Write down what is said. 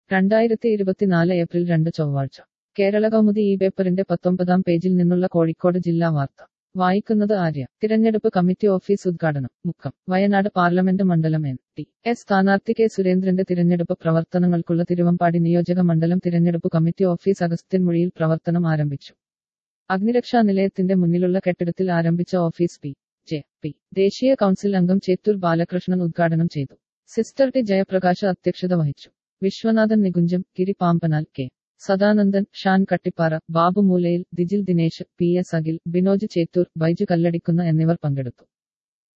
രണ്ടായിരത്തി ഇരുപത്തിനാല് ഏപ്രിൽ രണ്ട് ചൊവ്വാഴ്ച കേരള കൗമുദി ഈ പേപ്പറിന്റെ പത്തൊമ്പതാം പേജിൽ നിന്നുള്ള കോഴിക്കോട് ജില്ലാ വാർത്ത വായിക്കുന്നത് ആര്യ തിരഞ്ഞെടുപ്പ് കമ്മിറ്റി ഓഫീസ് ഉദ്ഘാടനം മുക്കം വയനാട് പാർലമെന്റ് മണ്ഡലം എൻ ടി എസ് സ്ഥാനാർത്ഥി കെ സുരേന്ദ്രന്റെ തിരഞ്ഞെടുപ്പ് പ്രവർത്തനങ്ങൾക്കുള്ള തിരുവമ്പാടി നിയോജക മണ്ഡലം തിരഞ്ഞെടുപ്പ് കമ്മിറ്റി ഓഫീസ് അഗസ്ത്യൻമുഴിയിൽ പ്രവർത്തനം ആരംഭിച്ചു അഗ്നിരക്ഷാ നിലയത്തിന്റെ മുന്നിലുള്ള കെട്ടിടത്തിൽ ആരംഭിച്ച ഓഫീസ് പി ജെ പി ദേശീയ കൗൺസിൽ അംഗം ചേത്തൂർ ബാലകൃഷ്ണൻ ഉദ്ഘാടനം ചെയ്തു സിസ്റ്റർ ടി ജയപ്രകാശ് അധ്യക്ഷത വഹിച്ചു Viswanathan Nikuncham Giri Pampanal K Sadanandan Shan Kattippara Babu Moolayil Dijil Dinesh P S Akhil Binoj Chethoor Baiju കല്ലടിക്കുന്ന എന്നിവർ പങ്കെടുത്തു